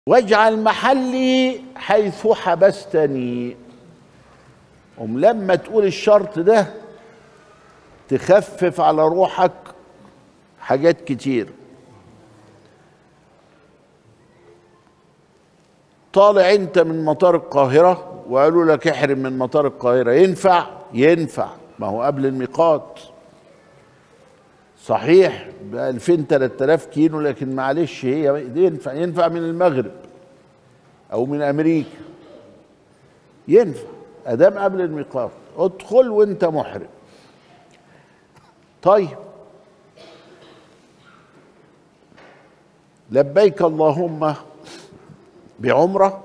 واجعل محلي حيث حبستني أم لما تقول الشرط ده تخفف على روحك حاجات كتير طالع انت من مطار القاهرة وقالوا لك احرم من مطار القاهرة ينفع ينفع ما هو قبل الميقات صحيح ب 2000 3000 كيلو لكن معلش هي دي ينفع ينفع من المغرب او من امريكا ينفع ادام قبل الميقات ادخل وانت محرم طيب لبيك اللهم بعمره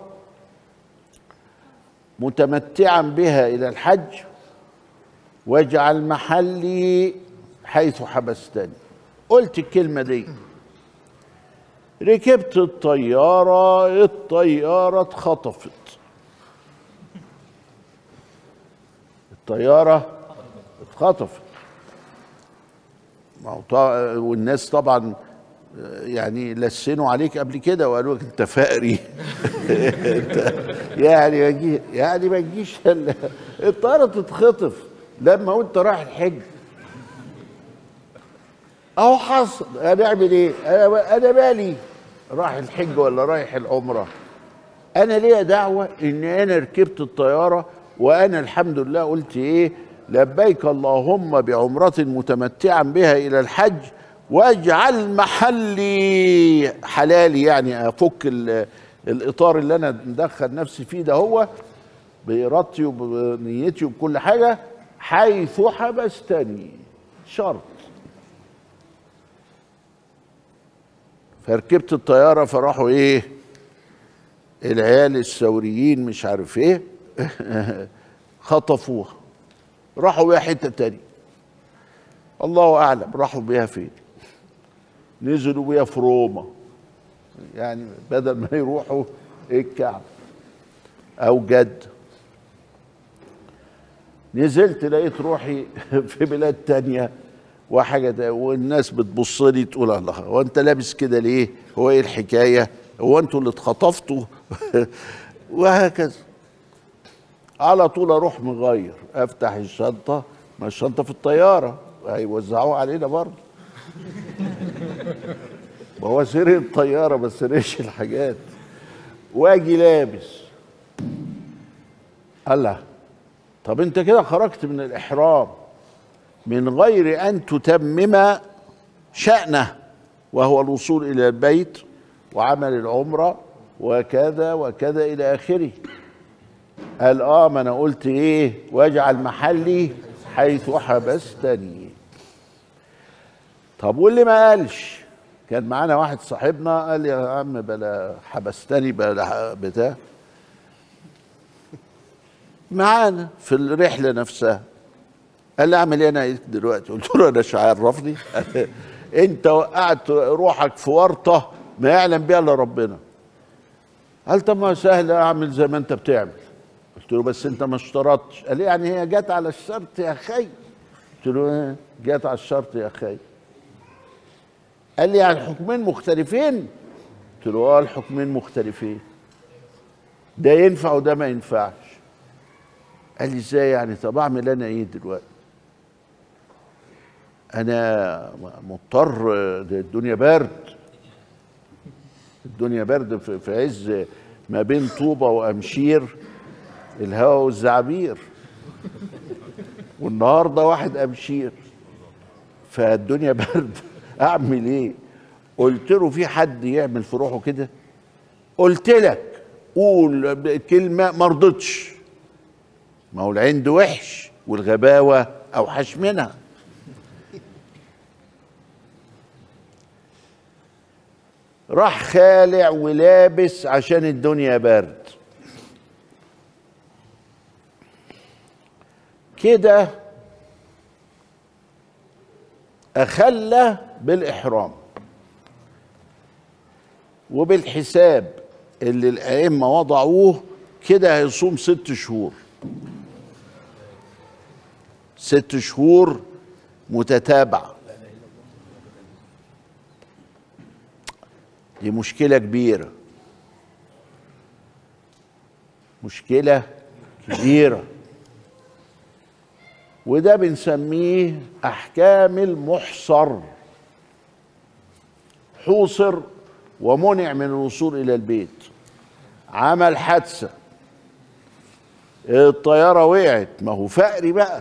متمتعا بها الى الحج واجعل محلي حيث حبستني قلت الكلمه دي ركبت الطياره الطياره اتخطفت الطياره اتخطفت ما هو طا- والناس طبعا يعني لسنوا عليك قبل كده وقالوا لك انت فقري انت يعني ما تجي- يعني ما تجيش ال- الطياره تتخطف لما وانت رايح الحج اهو حصل هنعمل ايه انا انا مالي رايح الحج ولا رايح العمره انا ليا دعوه ان انا ركبت الطياره وانا الحمد لله قلت ايه لبيك اللهم بعمره متمتعا بها الى الحج واجعل محلي حلالي يعني افك ال- الاطار اللي انا مدخل نفسي فيه ده هو بارادتي وبنيتي وبكل حاجه حيث حبستني شرط فركبت الطياره فراحوا ايه العيال الثوريين مش عارف ايه خطفوها راحوا بيها حته تانية الله اعلم راحوا بيها فين نزلوا بيها في روما يعني بدل ما يروحوا الكعبه او جد نزلت لقيت روحي في بلاد تانية وحاجة ده والناس بتبص لي تقول الله هو انت لابس كده ليه؟ هو ايه الحكاية؟ هو انتوا اللي اتخطفتوا؟ وهكذا على طول اروح مغير افتح الشنطة ما الشنطة في الطيارة هيوزعوها علينا برضه ما هو سرق الطيارة بس سرقش الحاجات واجي لابس الله طب انت كده خرجت من الاحرام من غير ان تتمم شانه وهو الوصول الى البيت وعمل العمره وكذا وكذا الى اخره قال اه ما انا قلت ايه واجعل محلي حيث حبستني طب واللي ما قالش كان معانا واحد صاحبنا قال يا عم بلا حبستني بلا بتاع معانا في الرحله نفسها قال لي اعمل ايه انا إيه دلوقتي قلت له انا مش عرفني انت وقعت روحك في ورطه ما يعلم بها الا ربنا قال طب ما سهل اعمل زي ما انت بتعمل قلت له بس انت ما اشترطتش قال لي يعني هي جت على الشرط يا خي قلت له ايه جت على الشرط يا خي قال لي يعني الحكمين مختلفين قلت له اه الحكمين مختلفين ده ينفع وده ما ينفعش قال لي ازاي يعني طب اعمل انا ايه دلوقتي انا مضطر ده الدنيا برد الدنيا برد في في عز ما بين طوبة وأمشير الهواء والزعابير والنهارده واحد أمشير فالدنيا برد أعمل إيه؟ قلت له في حد يعمل في روحه كده؟ قلت لك قول كلمة ما رضتش ما هو العند وحش والغباوة أوحش منها راح خالع ولابس عشان الدنيا برد كده أخلى بالإحرام وبالحساب اللي الأئمة وضعوه كده هيصوم ست شهور ست شهور متتابعة دي مشكلة كبيرة مشكله كبيره وده بنسميه احكام المحصر حوصر ومنع من الوصول الى البيت عمل حادثه الطياره وقعت ما هو فقري بقى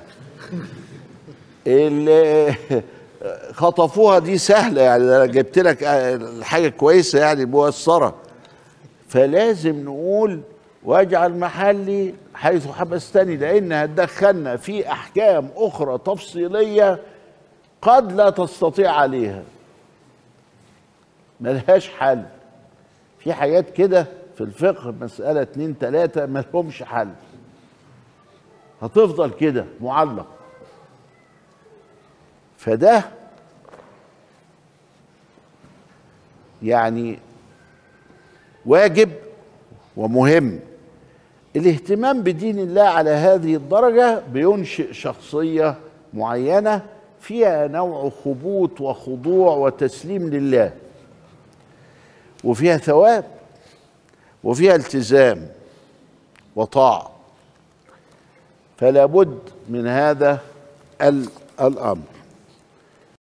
اللي خطفوها دي سهله يعني انا جبت لك حاجه كويسه يعني مؤثره فلازم نقول واجعل محلي حيث حبستني لان هتدخلنا في احكام اخرى تفصيليه قد لا تستطيع عليها ملهاش حل في حاجات كده في الفقه مسألة اتنين تلاتة ملهمش حل هتفضل كده معلق فده يعني واجب ومهم الاهتمام بدين الله على هذه الدرجة بينشئ شخصية معينة فيها نوع خبوط وخضوع وتسليم لله وفيها ثواب وفيها التزام وطاعة فلا بد من هذا الأمر